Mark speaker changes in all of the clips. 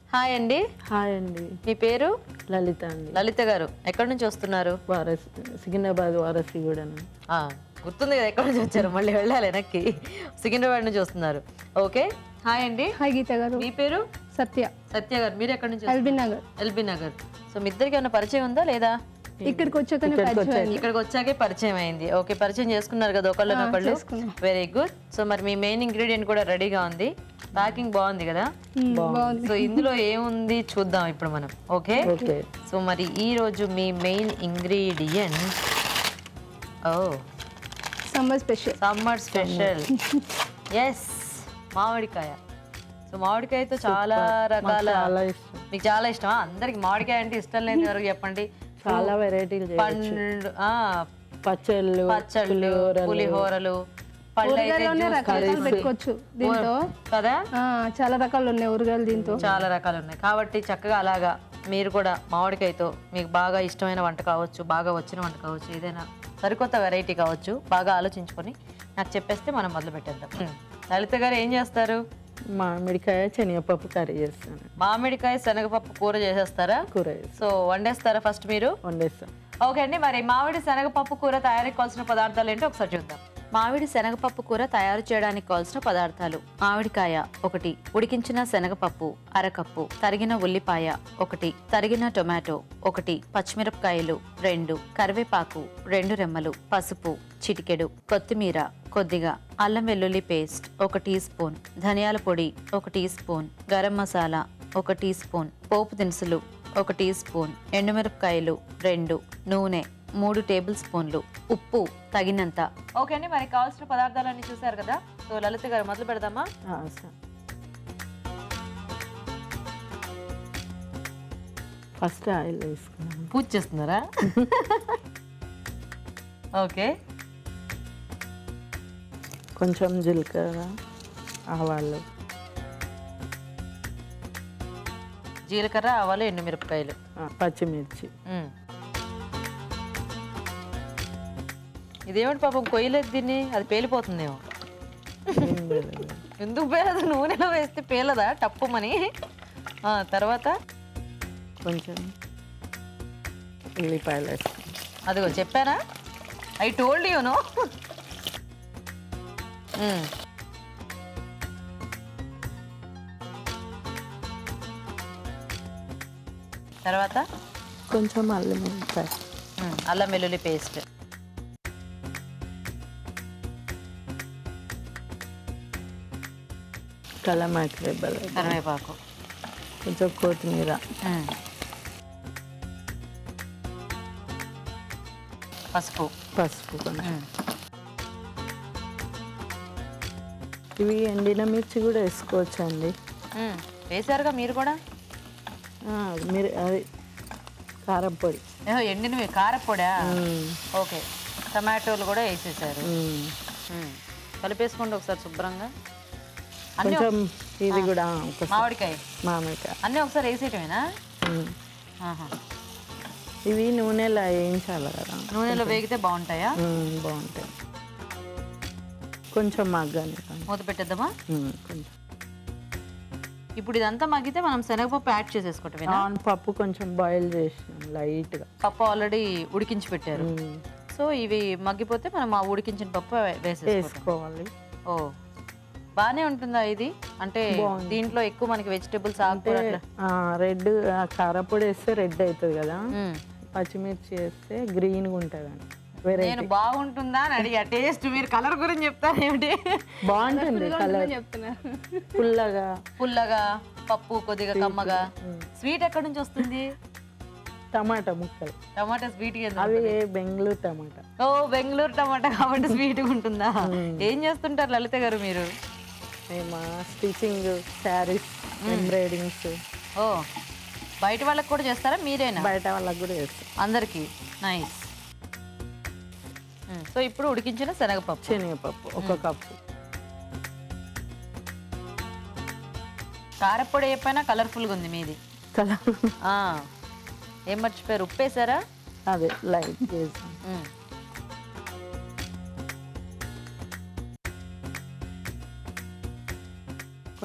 Speaker 1: Hi అండి
Speaker 2: hi అండి
Speaker 1: మీ పేరు
Speaker 2: లలిత అండి
Speaker 1: లలిత గారు ఎక్కడి నుంచి వస్తున్నారు
Speaker 2: వారస్ సికింద్రాబాద్ వారసిగూడను
Speaker 1: ఆ, గుర్తుంది కదా ఎక్కడి నుంచి వచ్చారు మళ్ళీ వెళ్ళాలి వెనక్కి సికింద్రాబాద్ నుంచి వస్తున్నారు ఓకే హాయ్ అండి
Speaker 3: హాయ్ గీత గారు
Speaker 1: మీ పేరు
Speaker 3: సత్య
Speaker 1: సత్య గారు మీరు ఎక్కడి నుంచి
Speaker 3: LB Nagar
Speaker 1: LB Nagar so మీ ఇద్దరికి ఏమైనా పరిచయం ఉందా లేదా
Speaker 3: ఇక్కడికి వచ్చాకనే పరిచయం అయింది.
Speaker 1: ఇక్కడికి వచ్చాకే పరిచయం అయింది ఓకే పరిచయం చేసుకున్నారు కదా ఒకళ్ళనొకళ్ళు వెరీ గుడ్ సో మరి మీ మెయిన్ ఇంగ్రీడియంట్ కూడా రెడీగా ఉంది ప్యాకింగ్ బాగుంది కదా
Speaker 3: మ్మ్, బాగుంది
Speaker 1: సో ఇందులో ఏముంది చూద్దాం ఇప్పుడు మనం ఓకే
Speaker 2: ఓకే
Speaker 1: సో మరి ఈ రోజు మీ మెయిన్ ఇంగ్రీడియంట్ ఓ
Speaker 3: summer special
Speaker 1: summer special yes మామిడికాయ సో మామిడికాయతో చాలా రకాల
Speaker 2: చాలా ఇష్టం
Speaker 1: మీకు చాలా ఇష్టమా అందరికి మామిడికాయ అంటే ఇష్టం లేని వరకు చెప్పండి
Speaker 2: చాలా వెరైటీలు చేయొచ్చు
Speaker 1: పండు ఆ,
Speaker 2: పచ్చళ్ళు
Speaker 1: పచ్చళ్ళు పులిహోరలు పళ్ళు అయితే
Speaker 3: ఊరగాయలోనే రకరకాలు పెట్టుకోవచ్చు దీంతో
Speaker 1: కదా
Speaker 3: ఆ, చాలా రకాలు ఉన్నాయి ఊరగాయలు దీంతో
Speaker 1: చాలా రకాలు ఉన్నాయి కాబట్టి చక్కగా అలాగా మీరు కూడా మామిడికాయతో మీకు బాగా ఇష్టమైన వంట కావచ్చు బాగా వచ్చిన వంట కావచ్చు ఏదైనా సరికొత్త వెరైటీ కావచ్చు బాగా ఆలోచించుకొని నాకు చెప్పేస్తే మనం మొదలు పెట్టేద్దాం హ్మ్. లలిత గారు ఏం చేస్తారు
Speaker 2: మామిడికాయ శనగపప్పు కర్రీ చేస్తాను
Speaker 1: మామిడికాయ శనగపప్పు కూర చేసేస్తారా
Speaker 2: కూర చేస్తాను
Speaker 1: సో వండేస్తారా ఫస్ట్ మీరు
Speaker 2: వండేస్తాం
Speaker 1: ఓకే అండి మరి మామిడి శనగపప్పు కూర తయారీకి కావాల్సిన పదార్థాలు ఏంటో ఒకసారి చూద్దాం మామిడి శనగపప్పు కూర తయారు చేయడానికి కావాల్సిన పదార్థాలు మామిడికాయ ఒకటి ఉడికించిన శనగపప్పు అరకప్పు తరిగిన ఉల్లిపాయ ఒకటి తరిగిన టొమాటో ఒకటి పచ్చిమిరపకాయలు రెండు కరివేపాకు రెండు రెమ్మలు పసుపు చిటికెడు కొత్తిమీర కొద్దిగా అల్లం వెల్లుల్లి పేస్ట్ ఒక టీ స్పూన్ ధనియాల పొడి ఒక టీ స్పూన్ గరం మసాలా ఒక టీ స్పూన్ పోపు దినుసులు ఒక టీ స్పూన్ ఎండుమిరపకాయలు రెండు నూనె మూడు టేబుల్ స్పూన్లు ఉప్పు తగినంత ఓకే అండి మరి కావాల్సిన పదార్థాలన్నీ చూసారు కదా సో లలిత గారు మొదలు పెడదామా
Speaker 2: ఆ, సరే. ఫస్ట్ ఆయిల్ వేసుకున్నాం
Speaker 1: పూజ చేస్తున్నారా ఓకే
Speaker 2: కొంచెం జీలకర్ర ఆవాలు
Speaker 1: జీలకర్ర ఆవాలు ఎండుమిరపకాయలు
Speaker 2: ఆ, పచ్చిమిర్చి
Speaker 1: మ్మ్. ఇదేమిటి పాపం కొయ్యలేదు దీన్ని అది పేలిపోతుందేమో
Speaker 2: ఏం లేదు.
Speaker 1: ఎందుకు పేలదు నూనెలో వేస్తే పేలదా టప్పుమని ఆ, తర్వాత
Speaker 2: కొంచెం ఉల్లిపాయలు వేసుకున్నాం
Speaker 1: అదిగో చెప్పానా ఐ టోల్డ్ యూను తర్వాత
Speaker 2: కొంచెం అల్లం ఉల్లిపాయ
Speaker 1: మ్మ్, అల్లం వెల్లుల్లి పేస్ట్
Speaker 2: కలమాకి రెబ్బలు
Speaker 1: కరివేపాకు
Speaker 2: కొంచెం కొత్తిమీర
Speaker 1: మ్మ్. పసుపు
Speaker 2: పసుపు కొంచెం
Speaker 1: మ్మ్.
Speaker 2: ఇవి ఎండిన మిర్చి కూడా వేసుకోవచ్చు అండి
Speaker 1: మ్మ్. వేశారుగా మీరు కూడా
Speaker 2: ఆ, మీరు అది కారం పొడి
Speaker 1: ఏహో ఎండినవి కారపొడా
Speaker 2: మ్మ్.
Speaker 1: ఓకే టమాటోలు కూడా వేసేసారు
Speaker 2: మ్మ్.
Speaker 1: మ్మ్. కలిపేసుకోండి ఒకసారి శుభ్రంగా అన్నీ
Speaker 2: కొంచెం ఇది కూడా ఒకసారి
Speaker 1: మామిడికాయ
Speaker 2: మామిడికాయ
Speaker 1: అన్నీ ఒకసారి వేసేయటమేనా
Speaker 2: మ్మ్.
Speaker 1: ఆహా.
Speaker 2: ఇవి నూనెలో వేయించాలి కదా
Speaker 1: నూనెలో వేగితే బాగుంటాయా
Speaker 2: మ్మ్, బాగుంటాయి కొంచెం మగ్గాలి
Speaker 1: మూత పెట్టేద్దామా
Speaker 2: కొంచెం
Speaker 1: ఇప్పుడు ఇదంతా మగ్గితే మనం శనగపప్పు యాడ్ చేసేసుకోవటమేనా
Speaker 2: నాన్ పప్పు కొంచెం బాయిల్ చేసినాం లైట్గా
Speaker 1: పప్పు ఆల్రెడీ ఉడికించి పెట్టారు సో ఇవి మగ్గిపోతే మనం ఆ ఉడికించిన పప్పు వేసేసుకోవటం
Speaker 2: వేసుకోవాలి
Speaker 1: ఓ బానే ఉంటుందా ఇది అంటే దీంట్లో ఎక్కువ మనకి వెజిటేబుల్స్ ఆకుకూర అట్లా
Speaker 2: రెడ్ కారపొడి వేస్తే రెడ్ అవుతుంది కదా
Speaker 1: మ్మ్.
Speaker 2: పచ్చిమిర్చి వేస్తే గ్రీన్గా ఉంటుంది అని వేరే
Speaker 1: నేను బాగుంటుందా అని అడిగా టేస్ట్ మీరు కలర్ గురించి చెప్తారు ఏమిటి
Speaker 2: బాగుంటుంది కలర్
Speaker 3: చెప్తున్నా
Speaker 2: పుల్లగా
Speaker 1: పుల్లగా పప్పు కొద్దిగా కమ్మగా స్వీట్ ఎక్కడి నుంచి వస్తుంది
Speaker 2: టమాటా ముక్కలు
Speaker 1: టమాటా స్వీట్
Speaker 2: అవి బెంగళూరు టమాటా
Speaker 1: ఓ బెంగళూరు టమాటా కాబట్టి స్వీట్ ఉంటుందా ఏం చేస్తుంటారు లలిత గారు మీరు
Speaker 2: మేము స్టిచ్చింగ్ శారీస్ ఎంబ్రాయిడింగ్స్
Speaker 1: ఓ బయట వాళ్ళకి కూడా చేస్తారా మీరేనా
Speaker 2: బయట వాళ్ళకి కూడా వేస్తాం
Speaker 1: అందరికి నైస్ సో ఇప్పుడు ఉడికించిన శనగపప్పు
Speaker 2: శనగపప్పు ఒక కప్పు
Speaker 1: కారపొడి అయిపోయినా కలర్ఫుల్గా ఉంది మీది
Speaker 2: కలర్
Speaker 1: ఆ. ఏం మర్చిపోయారు ఉప్పేసారా
Speaker 2: అదే లైట్ చేసాం
Speaker 1: మ్మ్.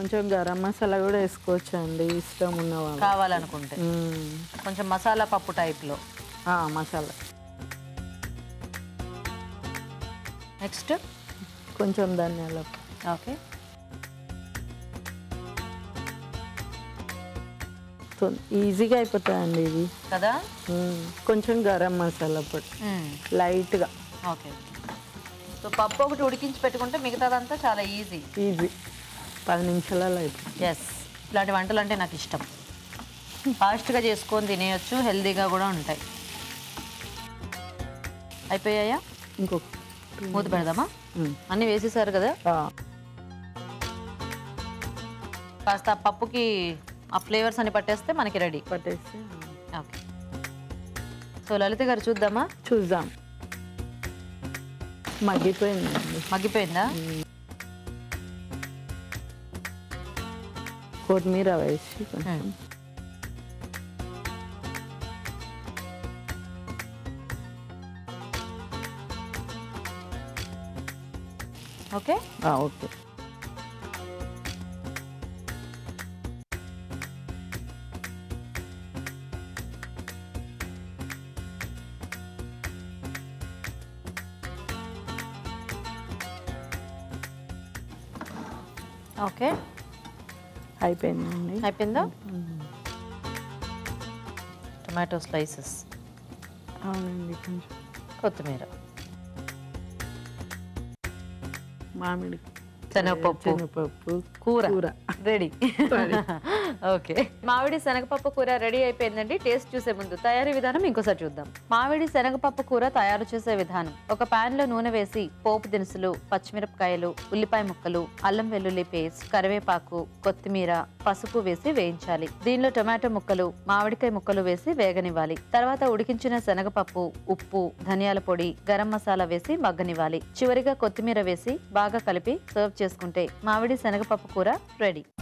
Speaker 2: కొంచెం గరం మసాలా కూడా వేసుకోవచ్చు అండి ఇష్టం ఉన్న వాళ్ళు
Speaker 1: కావాలనుకుంటే
Speaker 2: మ్మ్.
Speaker 1: కొంచెం మసాలా పప్పు టైప్లో
Speaker 2: ఆ, మసాలా
Speaker 1: నెక్స్ట్
Speaker 2: కొంచెం ధనియాల
Speaker 1: ఓకే
Speaker 2: తొ- ఈజీగా అయిపోతాయండి ఇది
Speaker 1: కదా
Speaker 2: మ్మ్. కొంచెం గరం మసాలా పొడి
Speaker 1: మ్మ్.
Speaker 2: లైట్గా
Speaker 1: ఓకే సో పప్పు ఒకటి ఉడికించి పెట్టుకుంటే మిగతాదంతా చాలా ఈజీ
Speaker 2: ఈజీ పది నిమిషాలలో అయిపోతుంది
Speaker 1: ఎస్ ఇలాంటి వంటలు అంటే నాకు ఇష్టం ఫాస్ట్గా చేసుకొని తినేయొచ్చు హెల్తీగా కూడా ఉంటాయి అయిపోయాయా
Speaker 2: ఇంకొక
Speaker 1: మూత పెడదామా
Speaker 2: మ్మ్.
Speaker 1: అన్నీ వేసేసారు కదా
Speaker 2: ఆ,
Speaker 1: కాస్త ఆ పప్పుకి ఆ ఫ్లేవర్స్ అని పట్టేస్తే మనకి రెడీ
Speaker 2: పట్టేసి
Speaker 1: ఓకే సో లలిత గారు చూద్దామా
Speaker 2: చూద్దాం మగ్గిపోయిందండి
Speaker 1: మగ్గిపోయిందా
Speaker 2: కొత్తిమీర వేసి కొంచెం
Speaker 1: మ్మ్. ఓకే
Speaker 2: ఆ, ఓకే
Speaker 1: ఓకే
Speaker 2: అయిపోయిందండి
Speaker 1: అయిపోయిందా టొమాటో స్లైసెస్
Speaker 2: అవునండి కొంచెం
Speaker 1: కొత్తిమీర
Speaker 2: మామిడి
Speaker 1: శనగపప్పు
Speaker 2: శనగపప్పు
Speaker 1: కూర
Speaker 2: కూర
Speaker 1: రెడీ ఓకే మామిడి శనగపప్పు కూర రెడీ అయిపోయిందండి టేస్ట్ చూసే ముందు తయారీ విధానం ఇంకోసారి చూద్దాం మామిడి శనగపప్పు కూర తయారు చేసే విధానం ఒక పాన్ లో నూనె వేసి పోపు దినుసులు పచ్చిమిరపకాయలు ఉల్లిపాయ ముక్కలు అల్లం వెల్లుల్లి పేస్ట్ కరివేపాకు కొత్తిమీర పసుపు వేసి వేయించాలి దీనిలో టొమాటో ముక్కలు మామిడికాయ ముక్కలు వేసి వేగనివ్వాలి తర్వాత ఉడికించిన శనగపప్పు ఉప్పు ధనియాల పొడి గరం మసాలా వేసి మగ్గనివ్వాలి చివరిగా కొత్తిమీర వేసి బాగా కలిపి సర్వ్ చేసుకుంటే మామిడి శనగపప్పు కూర రెడీ